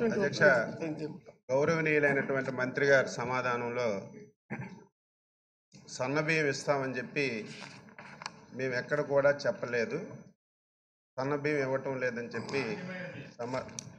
అధ్యక్ష గౌరవనీయులైనటువంటి మంత్రి గారి సమాధానంలో సన్నబియ్యం ఇస్తామని చెప్పి మేము ఎక్కడ కూడా చెప్పలేదు సన్నబియ్యం ఇవ్వటం లేదని చెప్పి సమా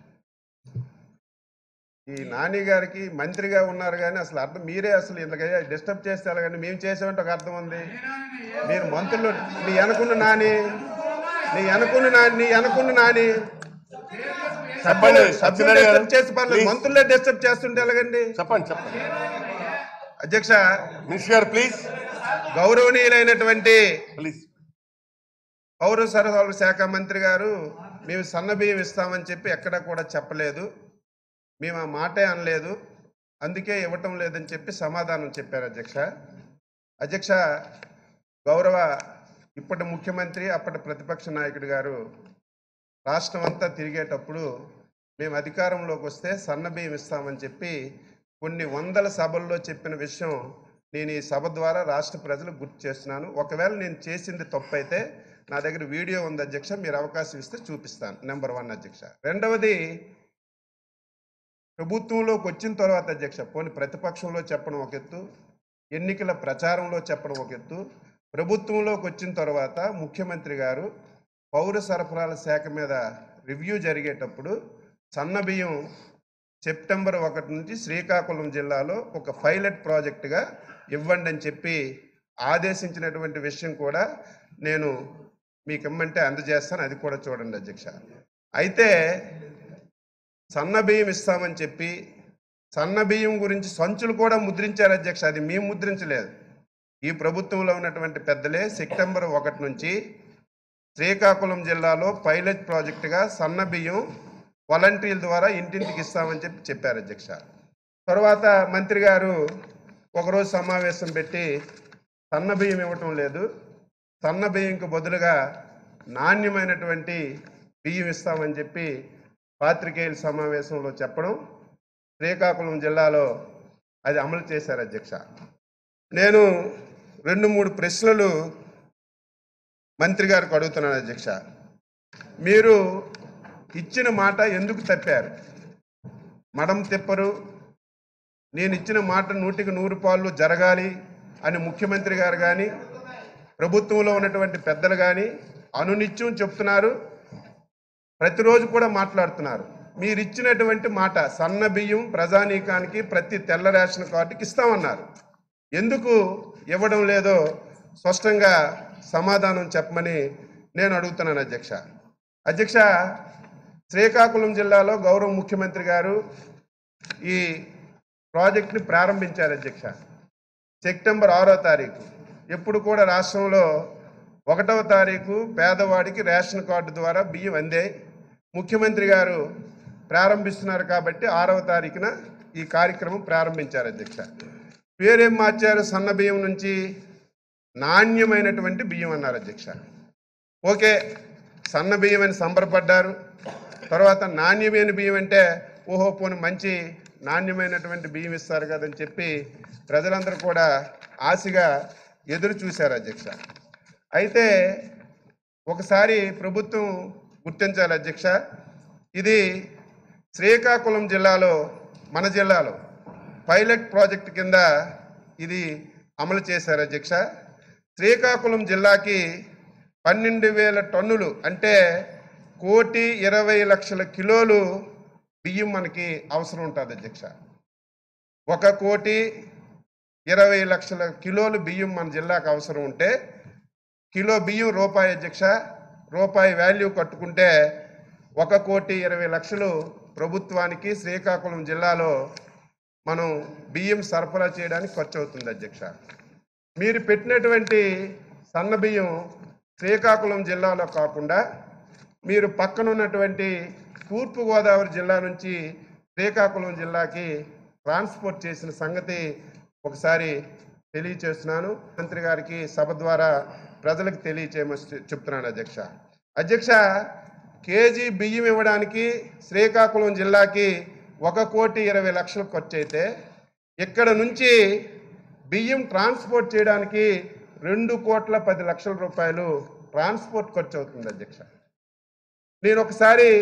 ఈ నాని గారికి మంత్రిగా ఉన్నారు కానీ అసలు అర్థం మీరే అసలు ఇంతగా డిస్టర్బ్ చేస్తే కానీ మేము చేసామంటే ఒక అర్థం ఉంది మీరు మంత్రులు నీ అనుకున్న నాని నీ అనుకున్న నాని నీ అనుకున్న నాని చెప్పండి సభ్యులు సత్యనారాయణ గారు డిస్టర్బ్ చేసి పర్లేదు ప్లీజ్. మంత్రులే డిస్టర్బ్ చేస్తుంటే ఎలాగండి చెప్పండి చెప్పండి అధ్యక్ష మినిస్టర్ గారు ప్లీజ్ గౌరవనీయులైనటువంటి ప్లీజ్ పౌర సరఫరాల శాఖ మంత్రి గారు మేము సన్నబియ్యం ఇస్తామని చెప్పి ఎక్కడా కూడా చెప్పలేదు మేము ఆ మాటే అనలేదు అందుకే ఇవ్వటం లేదని చెప్పి సమాధానం చెప్పారు అధ్యక్ష అధ్యక్ష గౌరవ ఇప్పటి ముఖ్యమంత్రి అప్పటి ప్రతిపక్ష నాయకుడు గారు రాష్ట్రం అంతా తిరిగేటప్పుడు మేము అధికారంలోకి వస్తే సన్నబియ్యం ఇస్తామని చెప్పి కొన్ని వందల సభల్లో చెప్పిన విషయం నేను ఈ సభ ద్వారా రాష్ట్ర ప్రజలకు గుర్తు చేస్తున్నాను ఒకవేళ నేను చేసింది తప్పు అయితే నా దగ్గర వీడియో ఉంది అధ్యక్ష మీరు అవకాశం ఇస్తే చూపిస్తాను నెంబర్ వన్ అధ్యక్ష రెండవది ప్రభుత్వంలోకి వచ్చిన తర్వాత అధ్యక్ష పోనీ ప్రతిపక్షంలో చెప్పడం ఒక ఎత్తు ఎన్నికల ప్రచారంలో చెప్పడం ఒక ఎత్తు ప్రభుత్వంలోకి వచ్చిన తర్వాత ముఖ్యమంత్రి గారు పౌర సరఫరాల శాఖ మీద రివ్యూ జరిగేటప్పుడు సన్నబియ్యం సెప్టెంబర్ ఒకటి నుంచి శ్రీకాకుళం జిల్లాలో ఒక పైలట్ ప్రాజెక్టుగా ఇవ్వండి అని చెప్పి ఆదేశించినటువంటి విషయం కూడా నేను మీకు ఇమ్మంటే అందజేస్తాను అది కూడా చూడండి అధ్యక్ష అయితే సన్న బియ్యం ఇస్తామని చెప్పి సన్న బియ్యం గురించి సంచులు కూడా ముద్రించారు అధ్యక్ష అది మేము ముద్రించలేదు ఈ ప్రభుత్వంలో ఉన్నటువంటి పెద్దలే సెప్టెంబర్ ఒకటి నుంచి శ్రీకాకుళం జిల్లాలో పైలట్ ప్రాజెక్టుగా సన్న బియ్యం వాలంటీర్ల ద్వారా ఇంటింటికి ఇస్తామని చెప్పి చెప్పారు అధ్యక్ష తర్వాత మంత్రి గారు ఒకరోజు సమావేశం పెట్టి సన్న బియ్యం ఇవ్వటం లేదు సన్న బియ్యంకు బదులుగా నాణ్యమైనటువంటి బియ్యం ఇస్తామని చెప్పి పాత్రికేయుల సమావేశంలో చెప్పడం శ్రీకాకుళం జిల్లాలో అది అమలు చేశారు అధ్యక్ష నేను రెండు మూడు ప్రశ్నలు మంత్రి గారికి అడుగుతున్నాను అధ్యక్ష మీరు ఇచ్చిన మాట ఎందుకు తప్పారు మడం తిప్పరు నేను ఇచ్చిన మాట నూటికి నూరు పాళ్ళు జరగాలి అని ముఖ్యమంత్రి గారు కానీ ప్రభుత్వంలో ఉన్నటువంటి పెద్దలు కానీ అనునిత్యం చెప్తున్నారు ప్రతిరోజు కూడా మాట్లాడుతున్నారు మీరు ఇచ్చినటువంటి మాట సన్న బియ్యం ప్రజానీకానికి ప్రతి తెల్ల రేషన్ కార్డుకి ఇస్తామన్నారు ఎందుకు ఇవ్వడం లేదో స్పష్టంగా సమాధానం చెప్పమని నేను అడుగుతున్నాను అధ్యక్ష అధ్యక్ష శ్రీకాకుళం జిల్లాలో గౌరవ ముఖ్యమంత్రి గారు ఈ ప్రాజెక్ట్ని ప్రారంభించారు అధ్యక్ష సెప్టెంబర్ ఆరో తారీఖు ఎప్పుడు కూడా రాష్ట్రంలో ఒకటవ తారీఖు పేదవాడికి రేషన్ కార్డు ద్వారా బియ్యం అందాయి ముఖ్యమంత్రి గారు ప్రారంభిస్తున్నారు కాబట్టి ఆరవ తారీఖున ఈ కార్యక్రమం ప్రారంభించారు అధ్యక్ష పేరేం మార్చారు సన్న బియ్యం నుంచి నాణ్యమైనటువంటి బియ్యం అన్నారు అధ్యక్ష ఓకే సన్న బియ్యం అని సంబరపడ్డారు తర్వాత నాణ్యమైన బియ్యం అంటే ఓహో పోని మంచి నాణ్యమైనటువంటి బియ్యం ఇస్తారు కదని చెప్పి ప్రజలందరూ కూడా ఆశగా ఎదురు చూశారు అధ్యక్ష అయితే ఒకసారి ప్రభుత్వం గుర్తించాలి అధ్యక్ష ఇది శ్రీకాకుళం జిల్లాలో మన జిల్లాలో పైలట్ ప్రాజెక్ట్ కింద ఇది అమలు చేశారు అధ్యక్ష శ్రీకాకుళం జిల్లాకి పన్నెండు వేల టన్నులు అంటే కోటి ఇరవై లక్షల కిలోలు బియ్యం మనకి అవసరం ఉంటుంది అధ్యక్ష ఒక కోటి ఇరవై లక్షల కిలోలు బియ్యం మన జిల్లాకు అవసరం ఉంటే కిలో బియ్యం రూపాయి అధ్యక్ష రూపాయి వాల్యూ కట్టుకుంటే ఒక కోటి ఇరవై లక్షలు ప్రభుత్వానికి శ్రీకాకుళం జిల్లాలో మనం బియ్యం సరఫరా చేయడానికి ఖర్చు అవుతుంది అధ్యక్ష మీరు పెట్టినటువంటి సన్న బియ్యం శ్రీకాకుళం జిల్లాలో కాకుండా మీరు పక్కన ఉన్నటువంటి తూర్పుగోదావరి జిల్లా నుంచి శ్రీకాకుళం జిల్లాకి ట్రాన్స్పోర్ట్ చేసిన సంగతి ఒకసారి తెలియచేస్తున్నాను మంత్రి గారికి సభ ద్వారా ప్రజలకు తెలియచేయమని చెప్తున్నాను అధ్యక్ష అధ్యక్ష కేజీ బియ్యం ఇవ్వడానికి శ్రీకాకుళం జిల్లాకి ఒక కోటి ఇరవై లక్షలు ఖర్చు అయితే ఇక్కడ నుంచి బియ్యం ట్రాన్స్పోర్ట్ చేయడానికి రెండు కోట్ల పది లక్షల రూపాయలు ట్రాన్స్పోర్ట్ ఖర్చు అవుతుంది అధ్యక్ష నేను ఒకసారి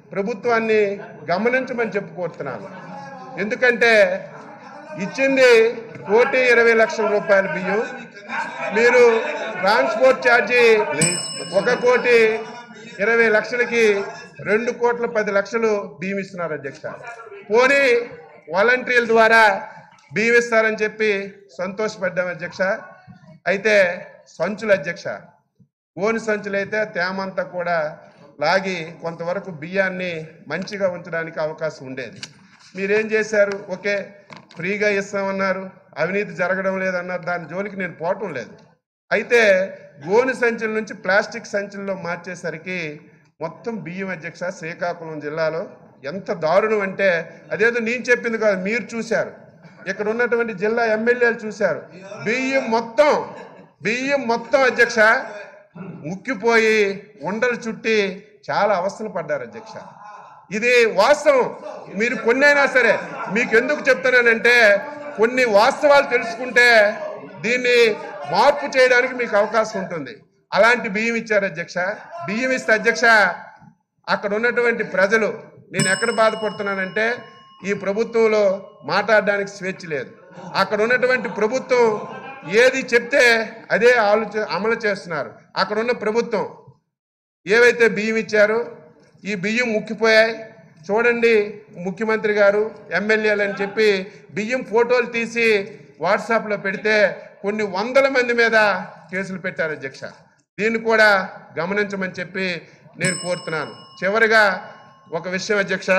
ప్రభుత్వాన్ని గమనించమని చెప్పుకోరుతున్నాను ఎందుకంటే ఇచ్చింది కోటి ఇరవై లక్షల రూపాయల బియ్యం మీరు ట్రాన్స్పోర్ట్ ఛార్జీ ఒక కోటి ఇరవై లక్షలకి రెండు కోట్ల పది లక్షలు బియ్యం ఇస్తున్నారు అధ్యక్ష పోనీ వాలంటీర్ల ద్వారా బియ్యం ఇస్తారని చెప్పి సంతోషపడ్డాం అధ్యక్ష అయితే సంచులు అధ్యక్ష గోని సంచులైతే తేమంతా కూడా లాగి కొంతవరకు బియ్యాన్ని మంచిగా ఉంచడానికి అవకాశం ఉండేది మీరేం చేశారు ఓకే ఫ్రీగా ఇస్తామన్నారు అవినీతి జరగడం లేదన్నారు దాని జోలికి నేను పోవటం లేదు అయితే గోని సంచుల నుంచి ప్లాస్టిక్ సంచుల్లో మార్చేసరికి మొత్తం బియ్యం అధ్యక్ష శ్రీకాకుళం జిల్లాలో ఎంత దారుణం అంటే అదేదో నేను చెప్పింది కాదు మీరు చూశారు ఇక్కడ ఉన్నటువంటి జిల్లా ఎమ్మెల్యేలు చూశారు బియ్యం మొత్తం బియ్యం మొత్తం అధ్యక్ష ముక్కిపోయి ఉండలు చుట్టి చాలా అవస్థలు పడ్డారు అధ్యక్ష ఇది వాస్తవం మీరు కొన్ని అయినా సరే మీకు ఎందుకు చెప్తున్నానంటే కొన్ని వాస్తవాలు తెలుసుకుంటే దీన్ని మార్పు చేయడానికి మీకు అవకాశం ఉంటుంది అలాంటి బియ్యం ఇచ్చారు అధ్యక్ష బియ్యం ఇస్తే అధ్యక్ష అక్కడ ఉన్నటువంటి ప్రజలు నేను ఎక్కడ బాధపడుతున్నానంటే ఈ ప్రభుత్వంలో మాట్లాడడానికి స్వేచ్ఛ లేదు అక్కడ ఉన్నటువంటి ప్రభుత్వం ఏది చెప్తే అదే ఆలోచన అమలు చేస్తున్నారు అక్కడ ఉన్న ప్రభుత్వం ఏవైతే బియ్యం ఇచ్చారో ఈ బియ్యం ముక్కిపోయాయి చూడండి ముఖ్యమంత్రి గారు ఎమ్మెల్యేలు అని చెప్పి బియ్యం ఫోటోలు తీసి వాట్సాప్లో పెడితే కొన్ని వందల మంది మీద కేసులు పెట్టారు అధ్యక్ష దీన్ని కూడా గమనించమని చెప్పి నేను కోరుతున్నాను చివరిగా ఒక విషయం అధ్యక్ష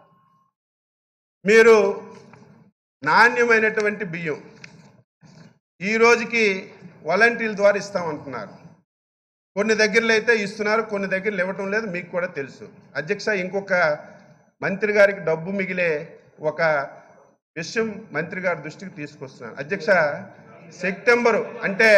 మీరు నాణ్యమైనటువంటి బియ్యం ఈ రోజుకి వాలంటీర్ల ద్వారా ఇస్తామంటున్నారు కొన్ని దగ్గరలో అయితే ఇస్తున్నారు కొన్ని దగ్గరలో ఇవ్వటం లేదు మీకు కూడా తెలుసు అధ్యక్ష ఇంకొక మంత్రి గారికి డబ్బు మిగిలే ఒక విషయం మంత్రి గారి దృష్టికి తీసుకొస్తున్నాను అధ్యక్ష సెప్టెంబరు అంటే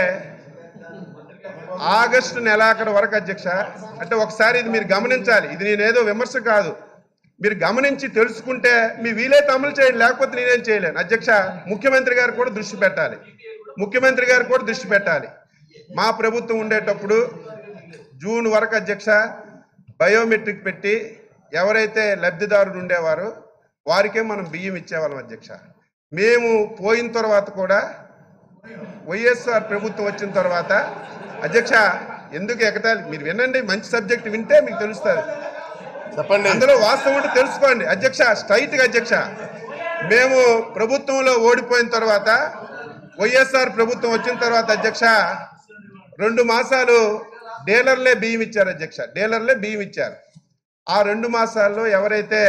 ఆగస్టు నెలాఖరు వరకు అధ్యక్ష అంటే ఒకసారి ఇది మీరు గమనించాలి ఇది నేనేదో విమర్శ కాదు మీరు గమనించి తెలుసుకుంటే మీ వీలైతే అమలు చేయండి లేకపోతే నేనేం చేయలేను అధ్యక్ష ముఖ్యమంత్రి గారు కూడా దృష్టి పెట్టాలి ముఖ్యమంత్రి గారు కూడా దృష్టి పెట్టాలి మా ప్రభుత్వం ఉండేటప్పుడు జూన్ వరకు అధ్యక్ష బయోమెట్రిక్ పెట్టి ఎవరైతే లబ్ధిదారులు ఉండేవారో వారికే మనం బియ్యం ఇచ్చేవాళ్ళం అధ్యక్ష మేము పోయిన తర్వాత కూడా వైఎస్ఆర్ ప్రభుత్వం వచ్చిన తర్వాత అధ్యక్ష ఎందుకు ఎగతాలి మీరు వినండి మంచి సబ్జెక్ట్ వింటే మీకు తెలుస్తుంది చెప్పండి అందులో వాస్తవం ఉంటే తెలుసుకోండి అధ్యక్ష స్ట్రైట్ గా అధ్యక్ష మేము ప్రభుత్వంలో ఓడిపోయిన తర్వాత వైఎస్ఆర్ ప్రభుత్వం వచ్చిన తర్వాత అధ్యక్ష రెండు మాసాలు డీలర్లే బియ్యం ఇచ్చారు అధ్యక్ష డీలర్లే బియ్యం ఇచ్చారు ఆ రెండు మాసాల్లో ఎవరైతే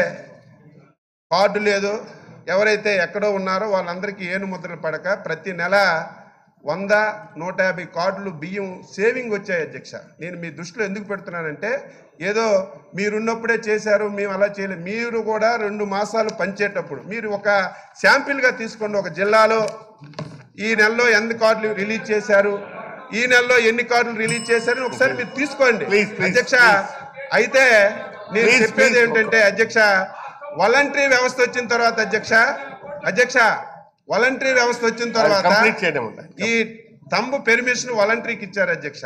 కార్డు లేదు ఎవరైతే ఎక్కడో ఉన్నారో వాళ్ళందరికీ ఏను ముద్రలు పడక ప్రతి నెల వంద నూట యాభై కార్డులు బియ్యం సేవింగ్ వచ్చాయి అధ్యక్ష నేను మీ దృష్టిలో ఎందుకు పెడుతున్నానంటే ఏదో మీరున్నప్పుడే చేశారు మేము అలా చేయలేదు మీరు కూడా రెండు మాసాలు పంచేటప్పుడు మీరు ఒక శాంపిల్గా తీసుకోండి ఒక జిల్లాలో ఈ నెలలో ఎన్ని కార్డులు రిలీజ్ చేశారు ఈ నెలలో ఎన్ని కార్డులు రిలీజ్ చేశారు ఒకసారి మీరు తీసుకోండి Please, please, అధ్యక్ష అయితే నేను Please, చెప్పేది please. ఏంటంటే అధ్యక్ష వాలంటరీ వ్యవస్థ వచ్చిన తర్వాత అధ్యక్ష అధ్యక్ష వాలంటరీ వ్యవస్థ వచ్చిన తర్వాత కంప్లీట్ చేయడం ఉంటాయి ఈ తంబు పెర్మిషన్ వాలంటరీకి ఇచ్చారు అధ్యక్ష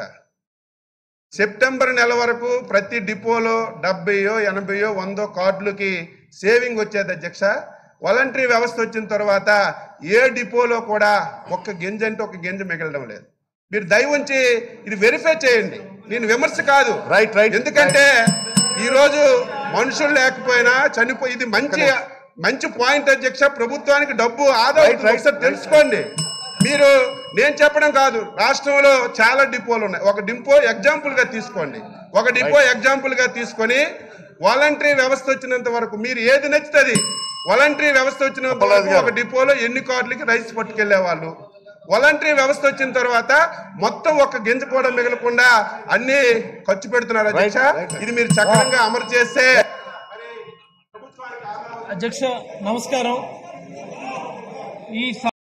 సెప్టెంబర్ నెల వరకు ప్రతి డిపోలో డెబ్బయో ఎనభైయో వందో కార్డులకి సేవింగ్ వచ్చేది అధ్యక్ష వాలంటరీ వ్యవస్థ వచ్చిన తర్వాత ఏ డిపోలో కూడా ఒక్క గింజ అంటే ఒక గింజ మిగలడం లేదు మీరు దయ ఉంచి ఇది వెరిఫై చేయండి నేను విమర్శ కాదు Right, right, ఎందుకంటే ఈ రోజు మనుషులు లేకపోయినా చనిపోయి ఇది మంచి మంచి పాయింట్ అధ్యక్ష ప్రభుత్వానికి డబ్బు ఆదా Right, అవుతుంది. right, ఒకసారి తెలుసుకోండి మీరు నేను చెప్పడం కాదు రాష్ట్రంలో చాలా డిపోలు ఉన్నాయి ఒక డిపో ఎగ్జాంపుల్ గా తీసుకోండి ఒక డిపో ఎగ్జాంపుల్ గా తీసుకొని వాలంటరీ వ్యవస్థ వచ్చినంత వరకు మీరు ఏది నచ్చుతుంది వాలంటరీ వ్యవస్థ వచ్చినంత అప్పలరాజు వరకు గారు. ఒక డిపోలో ఎన్ని కార్డులకి రైస్ పట్టుకెళ్లే వాళ్ళు వాలంటరీ వ్యవస్థ వచ్చిన తర్వాత మొత్తం ఒక గింజ కూడా మిగలకుండా అన్ని ఖర్చు పెడుతున్నారు అధ్యక్ష Right, right, right. ఇది మీరు చక్రంగా అమలు చేస్తే అధ్యక్ష నమస్కారం ఈ